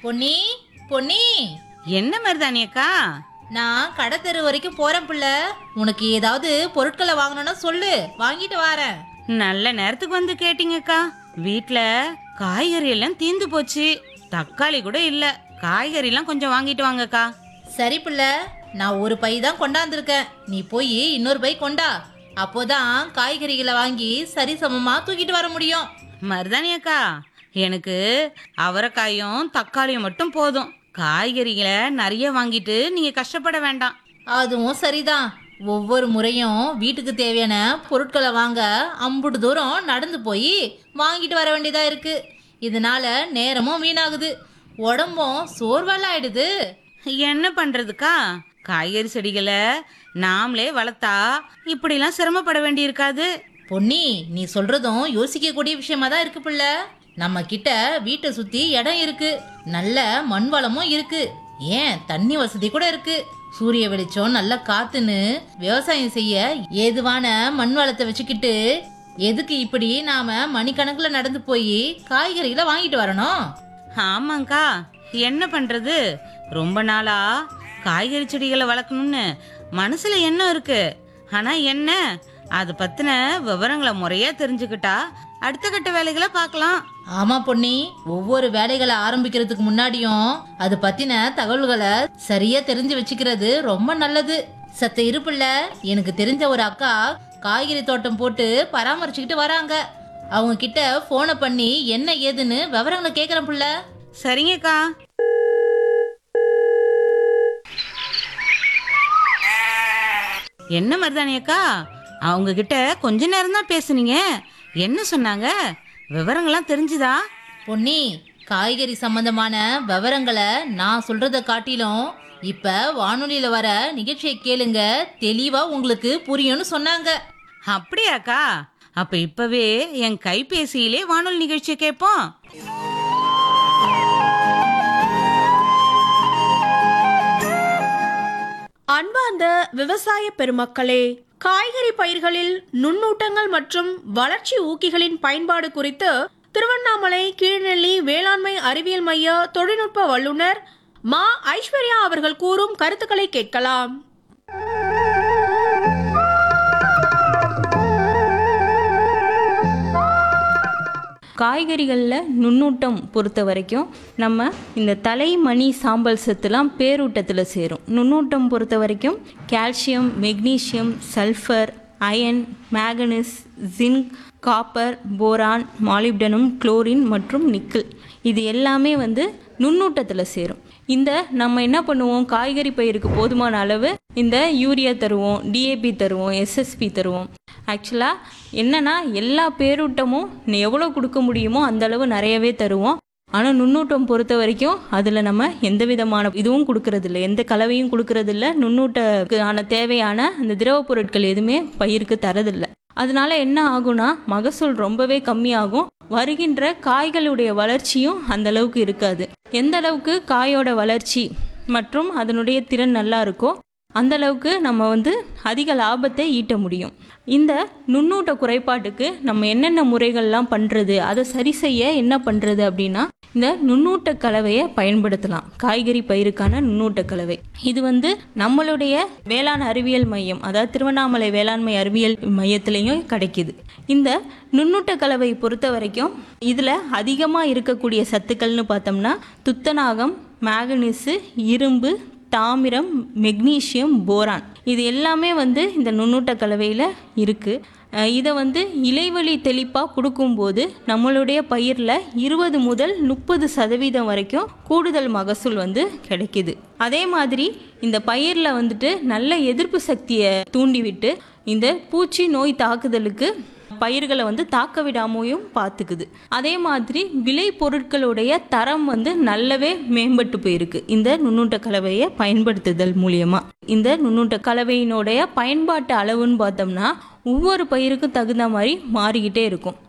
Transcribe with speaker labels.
Speaker 1: பொன்னி பொன்னி
Speaker 2: என்ன மருதாணி அக்கா
Speaker 1: நான் கடை தெரு வரைக்கும் போறேன் புள்ள உனக்கு ஏதாவது பொருட்களை வாங்கணும்னா சொல்லு வாங்கிட்டு வரேன்
Speaker 2: நல்ல நேரத்துக்கு வந்து கேட்டீங்கக்கா வீட்ல காய்கறி எல்லாம் தீந்து போச்சு தக்காளி கூட இல்ல காய்கறி எல்லாம் கொஞ்சம் வாங்கிட்டு வாங்கக்கா
Speaker 1: சரி புள்ள நான் ஒரு பை தான் கொண்டாந்துருக்கேன் நீ போய் இன்னொரு பை கொண்டா அப்போதான் காய்கறிகளை வாங்கி சரி சமமா தூக்கிட்டு வர முடியும்
Speaker 2: மருதாணி அக்கா எனக்கு அவரைக்காயும் தக்காளியும் மட்டும் போதும் காய்கறிகளை நிறைய வாங்கிட்டு நீங்க கஷ்டப்பட வேண்டாம்
Speaker 1: அதுவும் சரிதான் ஒவ்வொரு முறையும் வீட்டுக்கு தேவையான பொருட்களை வாங்க அம்புட்டு தூரம் நடந்து போய் வாங்கிட்டு வர வேண்டியதா இருக்கு இதனால நேரமும் வீணாகுது உடம்பும் சோர்வெல்லாம்
Speaker 2: என்ன பண்றதுக்கா காய்கறி செடிகளை நாமளே வளர்த்தா இப்படிலாம் சிரமப்பட வேண்டியிருக்காது
Speaker 1: பொன்னி நீ சொல்றதும் யோசிக்கக்கூடிய விஷயமா தான் இருக்கு பிள்ளை நம்ம கிட்ட வீட்டை சுத்தி இடம் இருக்கு நல்ல மண் வளமும் இருக்கு ஏன் தண்ணி வசதி கூட இருக்கு சூரிய வெளிச்சம் நல்ல காத்துன்னு விவசாயம் செய்ய ஏதுவான மண் வளத்தை வச்சுக்கிட்டு எதுக்கு இப்படி நாம மணிக்கணக்குல நடந்து போய் காய்கறிகளை வாங்கிட்டு வரணும்
Speaker 2: ஆமாங்க்கா என்ன பண்றது ரொம்ப நாளா காய்கறி செடிகளை வளர்க்கணும்னு மனசுல எண்ணம் இருக்கு ஆனா என்ன அது பத்தின விவரங்களை முறையா தெரிஞ்சுக்கிட்டா அடுத்த கட்ட வேலைகளை பார்க்கலாம்
Speaker 1: ஆமா பொன்னி ஒவ்வொரு வேலைகளை ஆரம்பிக்கிறதுக்கு முன்னாடியும் அது பத்தின தகவல்களை சரியா தெரிஞ்சு வச்சுக்கிறது ரொம்ப நல்லது சத்த இருப்புல எனக்கு தெரிஞ்ச ஒரு அக்கா காய்கறி தோட்டம் போட்டு பராமரிச்சுக்கிட்டு வராங்க அவங்க கிட்ட போனை பண்ணி என்ன ஏதுன்னு விவரங்களை கேக்குறேன் புள்ள
Speaker 2: சரிங்கக்கா என்ன மருதாணி அக்கா அவங்க கிட்ட கொஞ்ச நேரம் தான் பேசுனீங்க என்ன சொன்னாங்க விவரங்கள்லாம் தெரிஞ்சுதா
Speaker 1: பொன்னி காய்கறி சம்பந்தமான விவரங்களை நான் சொல்றத காட்டிலும் இப்ப வானொலியில வர நிகழ்ச்சியை கேளுங்க தெளிவா உங்களுக்கு புரியும்னு சொன்னாங்க
Speaker 2: அப்படியாக்கா அப்ப இப்பவே என் கைபேசியிலே வானொலி நிகழ்ச்சியை கேட்போம்
Speaker 3: அன்பார்ந்த விவசாய பெருமக்களே காய்கறி பயிர்களில் நுண்ணூட்டங்கள் மற்றும் வளர்ச்சி ஊக்கிகளின் பயன்பாடு குறித்து திருவண்ணாமலை கீழ்நெல்லி வேளாண்மை அறிவியல் மைய தொழில்நுட்ப வல்லுநர் மா ஐஸ்வர்யா அவர்கள் கூறும் கருத்துக்களை கேட்கலாம்
Speaker 4: காய்கறிகளில் நுண்ணூட்டம் பொறுத்த வரைக்கும் நம்ம இந்த தலைமணி சாம்பல் சத்துலாம் பேரூட்டத்தில் சேரும் நுண்ணூட்டம் பொறுத்த வரைக்கும் calcium magnesium sulphur iron manganese zinc copper boron molybdenum chlorine மற்றும் நிக்கல் இது எல்லாமே வந்து நுண்ணூட்டத்தில் சேரும் இந்த நம்ம என்ன பண்ணுவோம் காய்கறி பயிருக்கு போதுமான அளவு இந்த யூரியா தருவோம் டிஏபி தருவோம் எஸ்எஸ்பி தருவோம் ஆக்சுவலாக என்னன்னா எல்லா பேரூட்டமும் எவ்வளோ கொடுக்க முடியுமோ அந்த அளவு நிறையவே தருவோம் ஆனால் நுண்ணூட்டம் பொறுத்த வரைக்கும் அதில் நம்ம எந்த விதமான இதுவும் கொடுக்கறதில்ல எந்த கலவையும் கொடுக்கறதில்ல நுண்ணூட்டத்துக்கான தேவையான அந்த திரவ பொருட்கள் எதுவுமே பயிருக்கு தரதில்லை அதனால என்ன ஆகும்னா மகசூல் ரொம்பவே கம்மியாகும் வருகின்ற காய்களுடைய வளர்ச்சியும் அந்த அளவுக்கு இருக்காது எந்த அளவுக்கு காயோட வளர்ச்சி மற்றும் அதனுடைய திறன் நல்லா இருக்கோ அந்த அளவுக்கு நம்ம வந்து அதிக லாபத்தை ஈட்ட முடியும் இந்த நுண்ணூட்ட குறைபாட்டுக்கு நம்ம என்னென்ன முறைகள்லாம் பண்ணுறது அதை சரி செய்ய என்ன பண்ணுறது அப்படின்னா இந்த நுண்ணூட்ட கலவையை பயன்படுத்தலாம் காய்கறி பயிருக்கான நுண்ணூட்ட கலவை இது வந்து நம்மளுடைய வேளாண் அறிவியல் மையம் அதாவது திருவண்ணாமலை வேளாண்மை அறிவியல் மையத்திலையும் கிடைக்குது இந்த நுண்ணூட்ட கலவை பொறுத்த வரைக்கும் இதில் அதிகமாக இருக்கக்கூடிய சத்துக்கள்னு பார்த்தோம்னா துத்தநாகம் மேங்கனீஸு இரும்பு தாமிரம் மெக்னீசியம் போரான் இது எல்லாமே வந்து இந்த நுண்ணூட்ட கலவையில் இருக்குது இதை வந்து இலைவழி தெளிப்பாக கொடுக்கும்போது நம்மளுடைய பயிரில் இருபது முதல் முப்பது சதவீதம் வரைக்கும் கூடுதல் மகசூல் வந்து கிடைக்குது அதே மாதிரி இந்த பயிரில் வந்துட்டு நல்ல எதிர்ப்பு சக்தியை தூண்டிவிட்டு இந்த பூச்சி நோய் தாக்குதலுக்கு பயிர்களை வந்து தாக்க விடாமையும் பார்த்துக்குது அதே மாதிரி விளை பொருட்களுடைய தரம் வந்து நல்லாவே மேம்பட்டு போயிருக்கு இந்த நுண்ணூட்ட கலவையை பயன்படுத்துதல் மூலியமா இந்த நுண்ணூட்ட கலவையினுடைய பயன்பாட்டு அளவுன்னு பார்த்தோம்னா ஒவ்வொரு பயிருக்கும் தகுந்த மாதிரி மாறிக்கிட்டே இருக்கும்